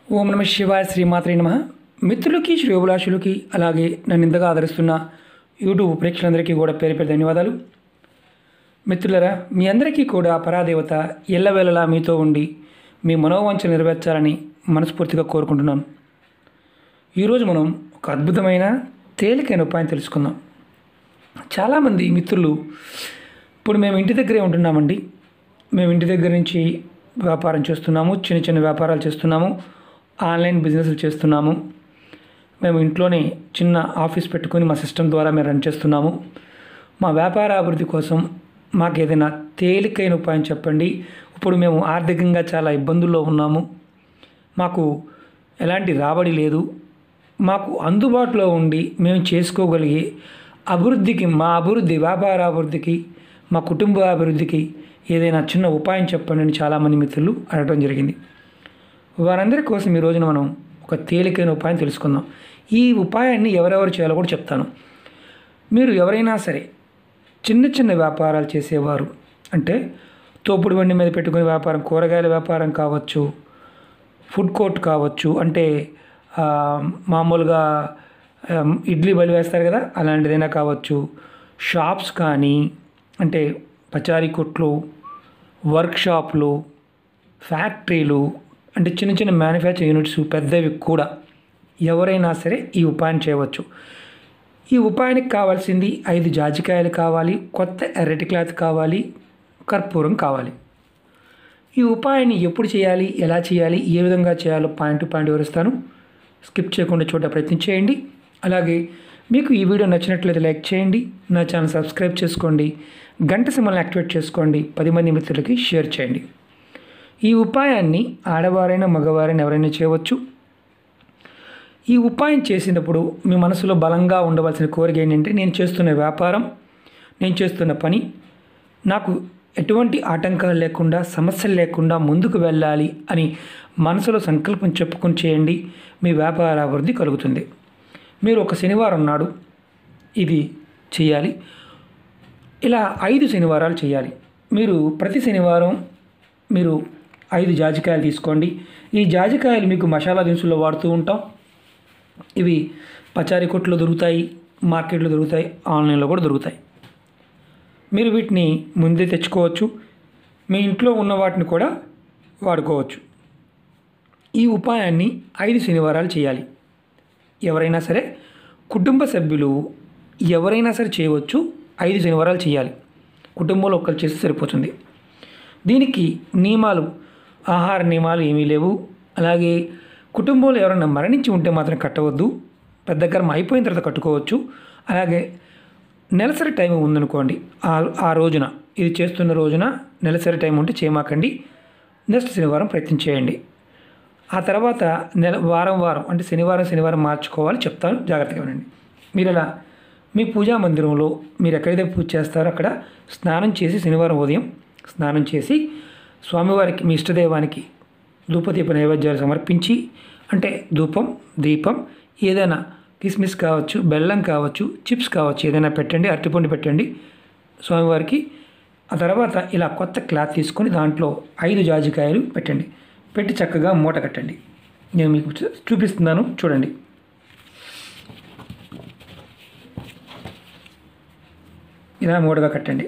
ఓం నమ శివాయ శ్రీమాత్రే నమ మిత్రులకి శ్రేయోభిలాషులకి అలాగే నన్ను ఇంతగా ఆదరిస్తున్న యూట్యూబ్ ప్రేక్షకులందరికీ కూడా పేరు పేరు ధన్యవాదాలు మిత్రులరా మీ అందరికీ కూడా పరాదేవత ఎల్లవేళలా మీతో ఉండి మీ మనోవాంఛ నెరవేర్చాలని మనస్ఫూర్తిగా కోరుకుంటున్నాను ఈరోజు మనం ఒక అద్భుతమైన తేలికైన ఉపాయం తెలుసుకుందాం చాలామంది మిత్రులు ఇప్పుడు మేము ఇంటి దగ్గరే ఉంటున్నామండి మేము ఇంటి దగ్గర నుంచి వ్యాపారం చేస్తున్నాము చిన్న చిన్న వ్యాపారాలు చేస్తున్నాము ఆన్లైన్ బిజినెస్లు చేస్తున్నాము మేము ఇంట్లోనే చిన్న ఆఫీస్ పెట్టుకొని మా సిస్టమ్ ద్వారా మేము రన్ చేస్తున్నాము మా వ్యాపార అభివృద్ధి కోసం మాకు ఏదైనా తేలికైన ఉపాయం చెప్పండి ఇప్పుడు మేము ఆర్థికంగా చాలా ఇబ్బందుల్లో ఉన్నాము మాకు ఎలాంటి రాబడి లేదు మాకు అందుబాటులో ఉండి మేము చేసుకోగలిగే అభివృద్ధికి మా అభివృద్ధి వ్యాపార అభివృద్ధికి మా కుటుంబ అభివృద్ధికి ఏదైనా చిన్న ఉపాయం చెప్పండి అని చాలామంది మిత్రులు అడగడం జరిగింది వారందరి కోసం ఈ రోజున మనం ఒక తేలికైన ఉపాయం తెలుసుకుందాం ఈ ఉపాయాన్ని ఎవరెవరు చేయాలో కూడా చెప్తాను మీరు ఎవరైనా సరే చిన్న చిన్న వ్యాపారాలు చేసేవారు అంటే తోపుడు బండి మీద పెట్టుకునే వ్యాపారం కూరగాయల వ్యాపారం కావచ్చు ఫుడ్ కోర్ట్ కావచ్చు అంటే ఆ, మామూలుగా ఆ, ఇడ్లీ బలి వేస్తారు కదా అలాంటిదైనా కావచ్చు షాప్స్ కానీ అంటే పచారీ కొట్లు వర్క్షాప్లు ఫ్యాక్టరీలు అంటే చిన్న చిన్న మ్యానుఫ్యాక్చరింగ్ యూనిట్స్ పెద్దవి కూడా ఎవరైనా సరే ఈ ఉపాయం చేయవచ్చు ఈ ఉపాయానికి కావాల్సింది ఐదు జాజికాయలు కావాలి కొత్త ఎర్రటి క్లాత్ కావాలి కర్పూరం కావాలి ఈ ఉపాయాన్ని ఎప్పుడు చేయాలి ఎలా చేయాలి ఏ విధంగా చేయాలో పాయింట్ టు పాయింట్ వివరిస్తాను స్కిప్ చేయకుండా చూడ ప్రయత్నం చేయండి అలాగే మీకు ఈ వీడియో నచ్చినట్లయితే లైక్ చేయండి నా ఛానల్ సబ్స్క్రైబ్ చేసుకోండి గంట సింబల్ని యాక్టివేట్ చేసుకోండి పది మంది మిత్రులకి షేర్ చేయండి ఈ ఉపాయాన్ని ఆడవారైనా మగవారైనా ఎవరైనా చేయవచ్చు ఈ ఉపాయం చేసినప్పుడు మీ మనసులో బలంగా ఉండవలసిన కోరిక ఏంటంటే నేను చేస్తున్న వ్యాపారం నేను చేస్తున్న పని నాకు ఎటువంటి ఆటంకాలు లేకుండా సమస్యలు లేకుండా ముందుకు వెళ్ళాలి అని మనసులో సంకల్పం చెప్పుకొని చేయండి మీ వ్యాపార అభివృద్ధి కలుగుతుంది మీరు ఒక శనివారం నాడు ఇది చేయాలి ఇలా ఐదు శనివారాలు చేయాలి మీరు ప్రతి శనివారం మీరు ఐదు జాజికాయలు తీసుకోండి ఈ జాజికాయలు మీకు మసాలా దినుసుల్లో వాడుతూ ఉంటాం ఇవి పచారీ కొట్లో దొరుకుతాయి మార్కెట్లో దొరుకుతాయి ఆన్లైన్లో కూడా దొరుకుతాయి మీరు వీటిని ముందే తెచ్చుకోవచ్చు మీ ఇంట్లో ఉన్న వాటిని కూడా వాడుకోవచ్చు ఈ ఉపాయాన్ని ఐదు శనివారాలు చేయాలి ఎవరైనా సరే కుటుంబ సభ్యులు ఎవరైనా సరే చేయవచ్చు ఐదు శనివారాలు చేయాలి కుటుంబంలో ఒకరు చేస్తే సరిపోతుంది దీనికి నియమాలు ఆహార నియమాలు ఏమీ లేవు అలాగే కుటుంబంలో ఎవరైనా మరణించి ఉంటే మాత్రం కట్టవద్దు పెద్ద కర్మ అయిపోయిన తర్వాత కట్టుకోవచ్చు అలాగే నెలసరి టైం ఉందనుకోండి ఆ ఆ రోజున ఇది చేస్తున్న రోజున నెలసరి టైం ఉంటే చేయమాకండి నెక్స్ట్ శనివారం ప్రయత్నం చేయండి ఆ తర్వాత నెల వారం వారం అంటే శనివారం శనివారం మార్చుకోవాలి చెప్తాను జాగ్రత్తగా వినండి మీరు ఇలా మీ పూజా మందిరంలో మీరు ఎక్కడైతే పూజ చేస్తారో అక్కడ స్నానం చేసి శనివారం ఉదయం స్నానం చేసి స్వామివారికి మీ ఇష్టదైవానికి ధూపదీప నైవేద్యాలు సమర్పించి అంటే ధూపం దీపం ఏదైనా కిస్మిస్ కావచ్చు బెల్లం కావచ్చు చిప్స్ కావచ్చు ఏదైనా పెట్టండి అరటిపండు పెట్టండి స్వామివారికి ఆ తర్వాత ఇలా కొత్త క్లాత్ తీసుకొని దాంట్లో ఐదు జాజికాయలు పెట్టండి పెట్టి చక్కగా మూట కట్టండి నేను మీకు చూ- చూపిస్తున్నాను చూడండి ఇలా మూటగా కట్టండి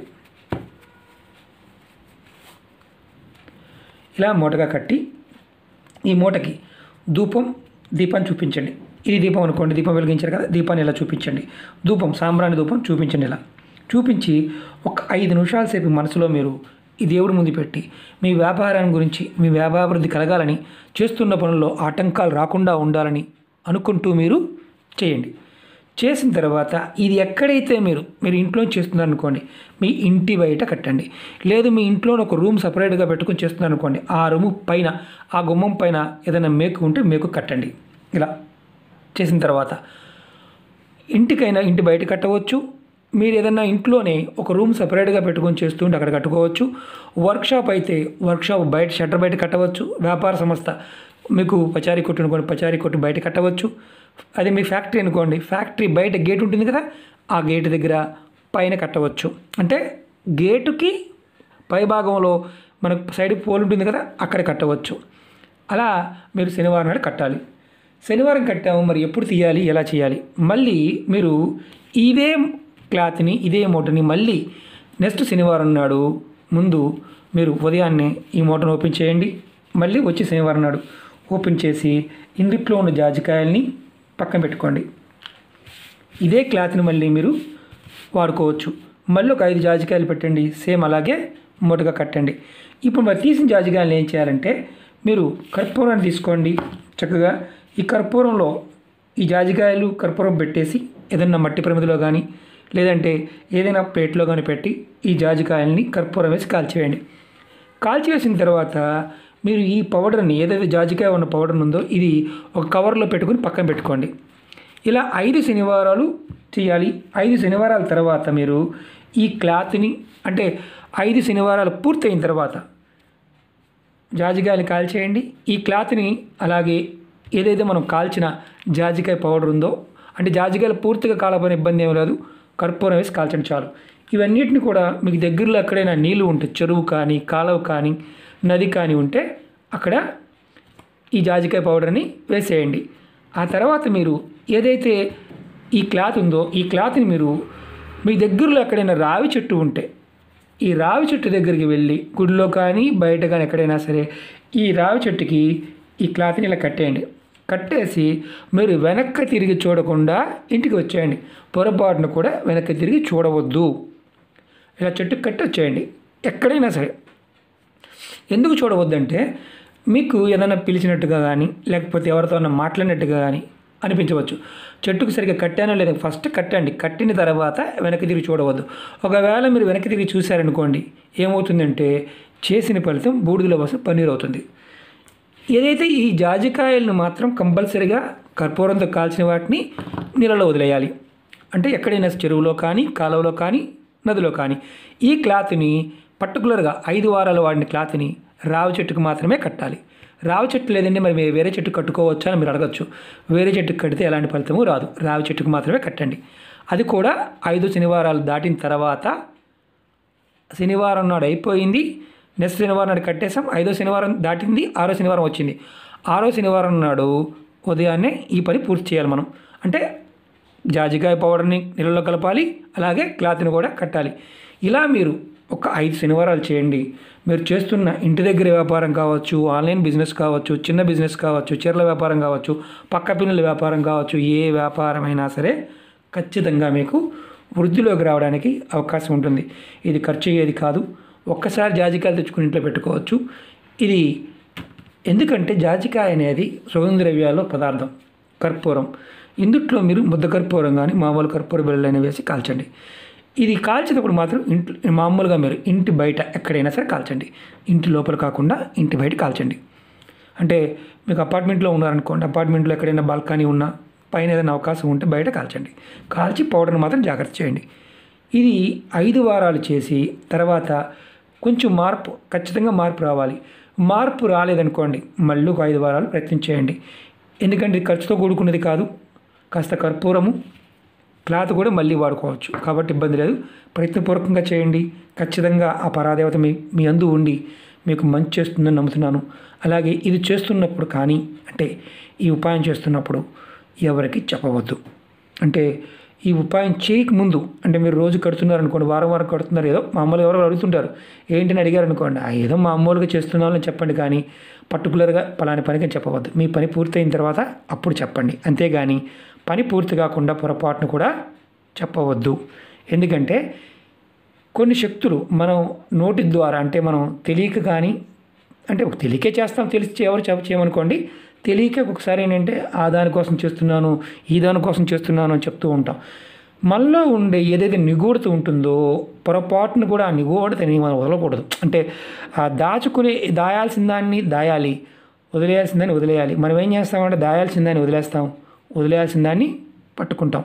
ఇలా మూటగా కట్టి ఈ మూటకి ధూపం దీపాన్ని చూపించండి ఇది దీపం అనుకోండి దీపం వెలిగించారు కదా దీపాన్ని ఇలా చూపించండి ధూపం సాంబ్రాణి ధూపం చూపించండి ఇలా చూపించి ఒక ఐదు నిమిషాల సేపు మనసులో మీరు ఈ దేవుడి ముందు పెట్టి మీ వ్యాపారం గురించి మీ వ్యాపారాభివృద్ధి కలగాలని చేస్తున్న పనుల్లో ఆటంకాలు రాకుండా ఉండాలని అనుకుంటూ మీరు చేయండి చేసిన తర్వాత ఇది ఎక్కడైతే మీరు మీరు ఇంట్లో చేస్తున్నారు అనుకోండి మీ ఇంటి బయట కట్టండి లేదు మీ ఇంట్లో ఒక రూమ్ సపరేట్గా పెట్టుకొని చేస్తున్నారు అనుకోండి ఆ రూము పైన ఆ గుమ్మం పైన ఏదైనా మేకు ఉంటే మేకు కట్టండి ఇలా చేసిన తర్వాత ఇంటికైనా ఇంటి బయట కట్టవచ్చు మీరు ఏదైనా ఇంట్లోనే ఒక రూమ్ సపరేట్గా పెట్టుకొని చేస్తుంటే అక్కడ కట్టుకోవచ్చు వర్క్షాప్ అయితే వర్క్షాప్ బయట షట్టర్ బయట కట్టవచ్చు వ్యాపార సంస్థ మీకు పచారీ కొట్టు అనుకోండి పచారీ కొట్టు బయట కట్టవచ్చు అది మీ ఫ్యాక్టరీ అనుకోండి ఫ్యాక్టరీ బయట గేట్ ఉంటుంది కదా ఆ గేట్ దగ్గర పైన కట్టవచ్చు అంటే గేటుకి పై భాగంలో మనకు సైడ్ పోల్ ఉంటుంది కదా అక్కడ కట్టవచ్చు అలా మీరు శనివారం నాడు కట్టాలి శనివారం కట్టాము మరి ఎప్పుడు తీయాలి ఎలా చేయాలి మళ్ళీ మీరు ఇదే క్లాత్ని ఇదే మూటని మళ్ళీ నెక్స్ట్ శనివారం నాడు ముందు మీరు ఉదయాన్నే ఈ మూటను ఓపెన్ చేయండి మళ్ళీ వచ్చి శనివారం నాడు ఓపెన్ చేసి ఇందుట్లో ఉన్న జాజికాయల్ని పక్కన పెట్టుకోండి ఇదే క్లాత్ని మళ్ళీ మీరు వాడుకోవచ్చు మళ్ళీ ఒక ఐదు జాజికాయలు పెట్టండి సేమ్ అలాగే మూటగా కట్టండి ఇప్పుడు మరి తీసిన జాజికాయలు ఏం చేయాలంటే మీరు కర్పూరాన్ని తీసుకోండి చక్కగా ఈ కర్పూరంలో ఈ జాజికాయలు కర్పూరం పెట్టేసి ఏదైనా మట్టి ప్రమిదిలో కానీ లేదంటే ఏదైనా ప్లేట్లో కానీ పెట్టి ఈ జాజికాయల్ని కర్పూరం వేసి కాల్చివేయండి కాల్చివేసిన తర్వాత మీరు ఈ పౌడర్ని ఏదైతే జాజికాయ ఉన్న పౌడర్ ఉందో ఇది ఒక కవర్లో పెట్టుకుని పక్కన పెట్టుకోండి ఇలా ఐదు శనివారాలు చేయాలి ఐదు శనివారాల తర్వాత మీరు ఈ క్లాత్ని అంటే ఐదు శనివారాలు పూర్తయిన తర్వాత జాజికాయలు కాల్చేయండి ఈ క్లాత్ని అలాగే ఏదైతే మనం కాల్చిన జాజికాయ పౌడర్ ఉందో అంటే జాజికాయలు పూర్తిగా కాలపోయిన ఇబ్బంది ఏమీ లేదు కర్పూరం వేసి కాల్చండి చాలు ఇవన్నిటిని కూడా మీకు దగ్గరలో ఎక్కడైనా నీళ్లు ఉంటే చెరువు కానీ కాలువ కానీ నది కానీ ఉంటే అక్కడ ఈ జాజికాయ పౌడర్ని వేసేయండి ఆ తర్వాత మీరు ఏదైతే ఈ క్లాత్ ఉందో ఈ క్లాత్ని మీరు మీ దగ్గరలో ఎక్కడైనా రావి చెట్టు ఉంటే ఈ రావి చెట్టు దగ్గరికి వెళ్ళి గుడిలో కానీ బయట కానీ ఎక్కడైనా సరే ఈ రావి చెట్టుకి ఈ క్లాత్ని ఇలా కట్టేయండి కట్టేసి మీరు వెనక్కి తిరిగి చూడకుండా ఇంటికి వచ్చేయండి పొరపాటును కూడా వెనక్కి తిరిగి చూడవద్దు ఇలా చెట్టుకు కట్టి వచ్చేయండి ఎక్కడైనా సరే ఎందుకు చూడవద్దంటే మీకు ఏదైనా పిలిచినట్టుగా కానీ లేకపోతే ఎవరితో మాట్లాడినట్టుగా కానీ అనిపించవచ్చు చెట్టుకు సరిగ్గా కట్టానో లేదా ఫస్ట్ కట్టండి కట్టిన తర్వాత వెనక్కి తిరిగి చూడవద్దు ఒకవేళ మీరు వెనక్కి తిరిగి చూశారనుకోండి ఏమవుతుందంటే చేసిన ఫలితం బూడిదలో వస్తే పన్నీర్ అవుతుంది ఏదైతే ఈ జాజికాయలను మాత్రం కంపల్సరిగా కర్పూరంతో కాల్చిన వాటిని నీళ్ళలో వదిలేయాలి అంటే ఎక్కడైనా చెరువులో కానీ కాలువలో కానీ నదిలో కానీ ఈ క్లాత్ని పర్టికులర్గా ఐదు వారాలు వాడిన క్లాత్ని రావి చెట్టుకు మాత్రమే కట్టాలి రావి చెట్టు లేదండి మరి మీరు వేరే చెట్టు కట్టుకోవచ్చా అని మీరు అడగచ్చు వేరే చెట్టుకు కడితే ఎలాంటి ఫలితము రాదు రావి చెట్టుకు మాత్రమే కట్టండి అది కూడా ఐదు శనివారాలు దాటిన తర్వాత శనివారం నాడు అయిపోయింది నెక్స్ట్ శనివారం నాడు కట్టేసాం ఐదో శనివారం దాటింది ఆరో శనివారం వచ్చింది ఆరో శనివారం నాడు ఉదయాన్నే ఈ పని పూర్తి చేయాలి మనం అంటే జాజికాయ పౌడర్ని నీళ్ళలో కలపాలి అలాగే క్లాత్ని కూడా కట్టాలి ఇలా మీరు ఒక ఐదు శనివారాలు చేయండి మీరు చేస్తున్న ఇంటి దగ్గర వ్యాపారం కావచ్చు ఆన్లైన్ బిజినెస్ కావచ్చు చిన్న బిజినెస్ కావచ్చు చీరల వ్యాపారం కావచ్చు పక్క పిల్లల వ్యాపారం కావచ్చు ఏ వ్యాపారమైనా సరే ఖచ్చితంగా మీకు వృద్ధిలోకి రావడానికి అవకాశం ఉంటుంది ఇది ఖర్చు అయ్యేది కాదు ఒక్కసారి జాజికాయలు తెచ్చుకుని ఇంట్లో పెట్టుకోవచ్చు ఇది ఎందుకంటే జాజికాయ అనేది సుగంధ ద్రవ్యాల్లో పదార్థం కర్పూరం ఇందుట్లో మీరు ముద్ద కర్పూరం కానీ మామూలు కర్పూర బిళ్ళైన వేసి కాల్చండి ఇది కాల్చేటప్పుడు మాత్రం ఇంటి మామూలుగా మీరు ఇంటి బయట ఎక్కడైనా సరే కాల్చండి ఇంటి లోపల కాకుండా ఇంటి బయట కాల్చండి అంటే మీకు అపార్ట్మెంట్లో ఉన్నారనుకోండి అపార్ట్మెంట్లో ఎక్కడైనా బాల్కనీ ఉన్నా పైన ఏదైనా అవకాశం ఉంటే బయట కాల్చండి కాల్చి పౌడర్ని మాత్రం జాగ్రత్త చేయండి ఇది ఐదు వారాలు చేసి తర్వాత కొంచెం మార్పు ఖచ్చితంగా మార్పు రావాలి మార్పు రాలేదనుకోండి మళ్ళీ ఒక ఐదు వారాలు ప్రయత్నం చేయండి ఎందుకంటే ఇది ఖర్చుతో కూడుకున్నది కాదు కాస్త కర్పూరము క్లాత్ కూడా మళ్ళీ వాడుకోవచ్చు కాబట్టి ఇబ్బంది లేదు ప్రయత్నపూర్వకంగా చేయండి ఖచ్చితంగా ఆ పరాదేవత మీ మీ అందు ఉండి మీకు మంచి చేస్తుందని నమ్ముతున్నాను అలాగే ఇది చేస్తున్నప్పుడు కానీ అంటే ఈ ఉపాయం చేస్తున్నప్పుడు ఎవరికి చెప్పవద్దు అంటే ఈ ఉపాయం చేయక ముందు అంటే మీరు రోజు కడుతున్నారు అనుకోండి వారం వారం కడుతున్నారు ఏదో మామూలుగా ఎవరో అడుగుతుంటారు ఏంటని అడిగారు అనుకోండి "ఆ, ఏదో మామూలుగా చేస్తున్నామని చెప్పండి కానీ పర్టికులర్గా పలాని పనికి అని చెప్పవద్దు మీ పని పూర్తయిన తర్వాత అప్పుడు చెప్పండి అంతేగాని పని పూర్తి కాకుండా పొరపాటును కూడా చెప్పవద్దు ఎందుకంటే కొన్ని శక్తులు మనం నోటి ద్వారా అంటే మనం తెలియక కానీ అంటే ఒక తెలియకే చేస్తాం తెలిసి ఎవరు చెప్ప చేయమనుకోండి తెలియక ఒకసారి ఏంటంటే ఆ దానికోసం చేస్తున్నాను ఈ దానికోసం చేస్తున్నాను అని చెప్తూ ఉంటాం మనలో ఉండే ఏదైతే నిగూఢత ఉంటుందో పొరపాటును కూడా ఆ నిగూఢతని మనం వదలకూడదు అంటే ఆ దాచుకునే దాయాల్సిన దాన్ని దాయాలి వదిలేయాల్సిన దాన్ని వదిలేయాలి మనం ఏం చేస్తామంటే దాయాల్సిన దాన్ని వదిలేస్తాం వదిలేయాల్సిన దాన్ని పట్టుకుంటాం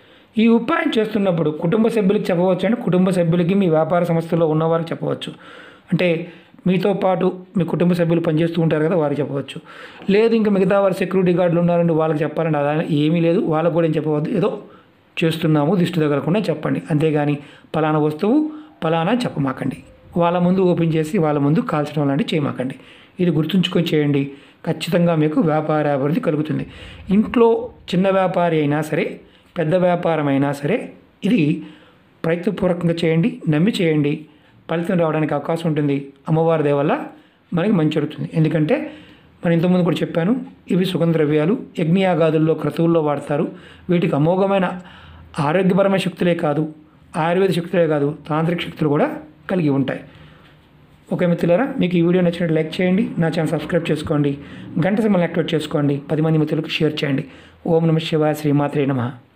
ఈ ఉపాయం చేస్తున్నప్పుడు కుటుంబ సభ్యులకు చెప్పవచ్చు అంటే కుటుంబ సభ్యులకి మీ వ్యాపార సంస్థలో ఉన్నవారికి చెప్పవచ్చు అంటే మీతో పాటు మీ కుటుంబ సభ్యులు పనిచేస్తూ ఉంటారు కదా వారికి చెప్పవచ్చు లేదు ఇంకా మిగతా వారు సెక్యూరిటీ గార్డులు ఉన్నారండి వాళ్ళకి చెప్పాలంటే అలా ఏమీ లేదు వాళ్ళకు కూడా ఏం చెప్పవద్దు ఏదో చేస్తున్నాము దిష్టి తగలకుండా చెప్పండి అంతేగాని పలానా వస్తువు పలానా చెప్పమాకండి వాళ్ళ ముందు ఓపెన్ చేసి వాళ్ళ ముందు కాల్చడం లాంటివి చేయమాకండి ఇది గుర్తుంచుకొని చేయండి ఖచ్చితంగా మీకు వ్యాపార అభివృద్ధి కలుగుతుంది ఇంట్లో చిన్న వ్యాపారి అయినా సరే పెద్ద వ్యాపారం అయినా సరే ఇది ప్రయత్నపూర్వకంగా చేయండి నమ్మి చేయండి ఫలితం రావడానికి అవకాశం ఉంటుంది అమ్మవారి దయ వల్ల మనకి మంచి జరుగుతుంది ఎందుకంటే మనం ఇంతకుముందు కూడా చెప్పాను ఇవి సుగంధ ద్రవ్యాలు యజ్ఞయాగాదుల్లో క్రతువుల్లో వాడతారు వీటికి అమోఘమైన ఆరోగ్యపరమైన శక్తులే కాదు ఆయుర్వేద శక్తులే కాదు తాంత్రిక శక్తులు కూడా కలిగి ఉంటాయి ఓకే మిత్రులారా మీకు ఈ వీడియో నచ్చినట్టు లైక్ చేయండి నా ఛానల్ సబ్స్క్రైబ్ చేసుకోండి గంట సింబల్ యాక్టివేట్ చేసుకోండి పది మంది మిత్రులకు షేర్ చేయండి ఓం నమ శివాయ శ్రీమాత్రే నమః